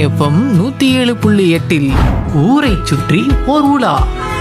FM நூத்தி ஏழு புள்ளி எட்டில் ஊரை சுற்றி ஓர் உலா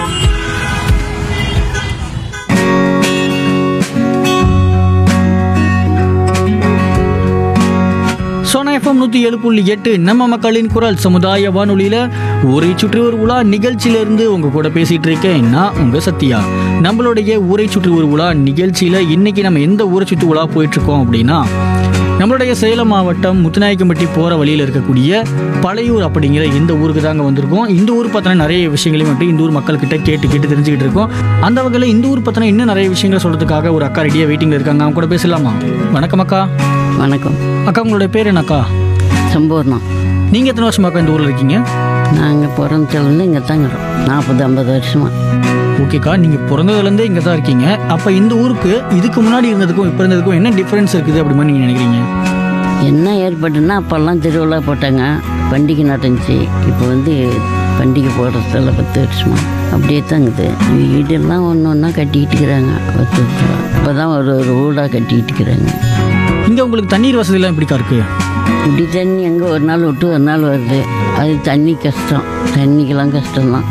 சோனா எஃப்எம் நூற்றி ஏழு புள்ளி எட்டு நம்ம மக்களின் குரல் சமுதாய வானொலியில் ஊரை சுற்றி ஒரு உலா நிகழ்ச்சியிலேருந்து உங்கள் கூட பேசிகிட்டு இருக்கேன் நான் உங்கள் சத்யா நம்மளுடைய ஊரை சுற்றி ஒரு உலா நிகழ்ச்சியில் இன்னைக்கு நம்ம எந்த ஊரை சுற்றி உலா போயிட்டுருக்கோம் அப்படின்னா நம்மளுடைய சேலம் மாவட்டம் முத்துநாயக்கம்பட்டி போகிற வழியில் இருக்கக்கூடிய பழையூர் அப்படிங்கிற இந்த ஊருக்கு தாங்க வந்திருக்கோம் இந்த ஊர் பற்றின நிறைய விஷயங்களையும் வந்துட்டு இந்த ஊர் மக்கள்கிட்ட கேட்டு கேட்டு தெரிஞ்சுக்கிட்டு இருக்கோம் அந்த வகையில் இந்த ஊர் பற்றின இன்னும் நிறைய விஷயங்களை சொல்கிறதுக்காக ஒரு அக்கா ரெடியாக வெயிட்டிங்கில் இருக்காங்க அவங்க கூட பேசலாமா வணக்கம் அக்கா வணக்கம் அக்கா உங்களுடைய பேர் என்னக்கா சம்பூர்ணம் நீங்கள் எத்தனை வருஷமாக்கா இந்த ஊரில் இருக்கீங்க நாங்கள் பிறந்ததுலேருந்து இங்கே தாங்கிறோம் நாற்பது ஐம்பது வருஷமா ஓகேக்கா நீங்கள் பிறந்ததுலேருந்தே இங்கே தான் இருக்கீங்க அப்போ இந்த ஊருக்கு இதுக்கு முன்னாடி இருந்ததுக்கும் இப்போ இருந்ததுக்கும் என்ன டிஃப்ரென்ஸ் இருக்குது அப்படி மாதிரி நீங்கள் நினைக்கிறீங்க என்ன ஏற்பட்டுன்னா அப்போல்லாம் திருவிழா போட்டாங்க பண்டிகை நடந்துச்சு இப்போ வந்து பண்டிகை போடுறதில்ல பத்து வருஷமா அப்படியே தாங்குது வீடெல்லாம் ஒன்று ஒன்றா கட்டிக்கிட்டு இருக்கிறாங்க பத்து வருஷம் இப்போ தான் ஒரு ஒரு வீடாக கட்டிக்கிட்டு இருக்கிறாங்க இங்கே உங்களுக்கு தண்ணீர் வசதியெல்லாம் எப்படிக்கா இருக்குது இப்படி தண்ணி எங்கே ஒரு நாள் விட்டு ஒரு நாள் வருது அது தண்ணி கஷ்டம் தண்ணிக்கெல்லாம் கஷ்டம்தான்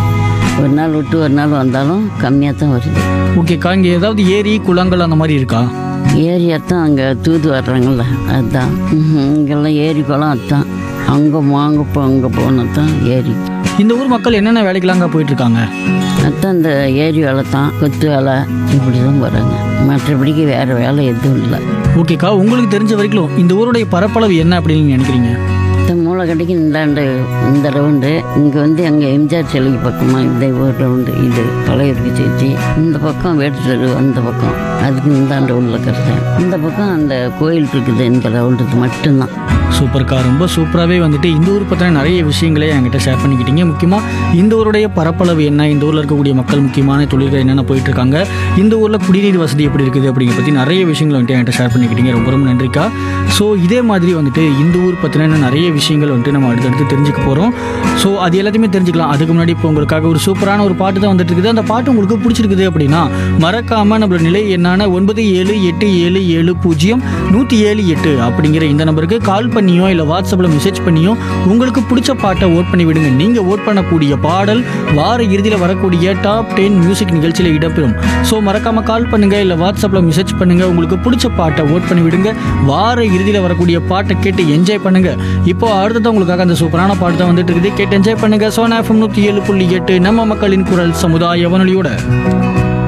ஒரு நாள் விட்டு ஒரு நாள் வந்தாலும் கம்மியாக தான் வருது ஓகேக்கா இங்கே ஏதாவது ஏரி குளங்கள் அந்த மாதிரி இருக்கா ஏரியா தான் அங்கே தூது வர்றாங்கல்ல அதுதான் ம்ஹும். இங்கெல்லாம் ஏரி குளம் அதுதான் அங்கே வாங்க போ அங்கே போனால் தான் ஏரி இந்த ஊர் மக்கள் என்னென்ன வேலைக்கெல்லாங்க போயிட்டுருக்காங்க அதுதான் இந்த ஏரி வேலை தான் கொத்து வேலை இப்படி தான் போகிறாங்க மற்றபடிக்கு வேறு வேலை எதுவும் இல்லை ஓகேக்கா உங்களுக்கு தெரிஞ்ச வரைக்கும் இந்த ஊருடைய பரப்பளவு என்ன அப்படின்னு நீங்க நினைக்கிறீங்க இந்த மூளைக்கடைக்கு இந்தாண்டு இந்த ரவுண்டு இங்கே வந்து எங்கள் எம்ஜிஆர் சிலைக்கு பக்கமாக இந்த ஒரு ரவுண்டு இது பழையருக்கு சேர்த்து இந்த பக்கம் வேட்டு அந்த பக்கம் அதுக்கு இந்தாண்டு உள்ள கருது இந்த பக்கம் அந்த கோயில் இருக்குது இந்த ரவுண்டுக்கு மட்டும்தான் சூப்பர்க்கா ரொம்ப சூப்பராகவே வந்துட்டு இந்த ஊர் பற்றின நிறைய விஷயங்களே என்கிட்ட ஷேர் பண்ணிக்கிட்டீங்க முக்கியமாக இந்த ஊருடைய பரப்பளவு என்ன இந்த ஊரில் இருக்கக்கூடிய மக்கள் முக்கியமான தொழில்கள் என்னென்ன போயிட்டு இருக்காங்க இந்த ஊரில் குடிநீர் வசதி எப்படி இருக்குது அப்படிங்கிற பற்றி நிறைய விஷயங்களை வந்துட்டு என்கிட்ட ஷேர் பண்ணிக்கிட்டீங்க ரொம்ப ரொம்ப நன்றிக்கா ஸோ இதே மாதிரி வந்துட்டு இந்த ஊர் பற்றின நிறைய விஷயங்கள் வந்துட்டு நம்ம அடுத்தடுத்து தெரிஞ்சுக்க போகிறோம் ஸோ அது எல்லாத்தையுமே தெரிஞ்சுக்கலாம் அதுக்கு முன்னாடி இப்போ உங்களுக்காக ஒரு சூப்பரான ஒரு பாட்டு தான் வந்துட்டு இருக்குது அந்த பாட்டு உங்களுக்கு பிடிச்சிருக்குது அப்படின்னா மறக்காமல் நம்மளோட நிலை என்னான ஒன்பது ஏழு எட்டு ஏழு ஏழு பூஜ்ஜியம் நூற்றி ஏழு எட்டு அப்படிங்கிற இந்த நம்பருக்கு கால் பண்ணியோ இல்லை வாட்ஸ்அப்பில் மெசேஜ் பண்ணியோ உங்களுக்கு பிடிச்ச பாட்டை ஓட் பண்ணி விடுங்க நீங்கள் ஓட் பண்ணக்கூடிய பாடல் வார இறுதியில் வரக்கூடிய டாப் டென் மியூசிக் நிகழ்ச்சியில் இடம்பெறும் ஸோ மறக்காமல் கால் பண்ணுங்கள் இல்லை வாட்ஸ்அப்பில் மெசேஜ் பண்ணுங்கள் உங்களுக்கு பிடிச்ச பாட்டை ஓட் பண்ணி விடுங்க வார இறுதியில் வரக்கூடிய பாட்டை கேட்டு என்ஜாய் பண்ணுங்க இப்போ அடுத்தது உங்களுக்காக அந்த சூப்பரான பாட்டு தான் வந்துட்டு இருக்குது கேட்டு என்ஜாய் பண்ணுங்க சோனா எஃப்எம் நூற்றி ஏழு புள்ளி எட்டு நம்ம மக்களின் குரல் சமுதாய வானொலியோட